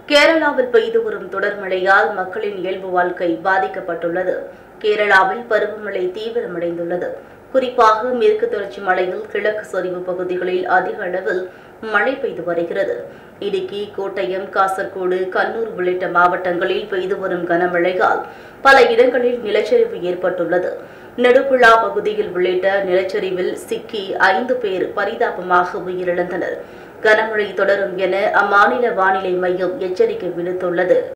கேரளாவில் பெய்து வரும் தொடர் மழையால் மக்களின் இயல்பு வாழ்க்கை பாதிக்கப்பட்டுள்ளது கேரளாவில் பருவமழை தீவிரமடைந்துள்ளது குறிப்பாக மேற்கு தொடர்ச்சி மலையில் கிழக்கு சரிவு பகுதிகளில் அதிக அளவில் மழை பெய்து வருகிறது இடுக்கி கோட்டயம் காசர்கோடு கண்ணூர் உள்ளிட்ட மாவட்டங்களில் பெய்து வரும் கனமழையால் பல இடங்களில் நிலச்சரிவு ஏற்பட்டுள்ளது நெடுப்புழா பகுதியில் உள்ளிட்ட நிலச்சரிவில் சிக்கி ஐந்து பேர் பரிதாபமாக உயிரிழந்தனர் கனமழை தொடரும் என அம்மாநில வானிலை மையம் எச்சரிக்கை விடுத்துள்ளது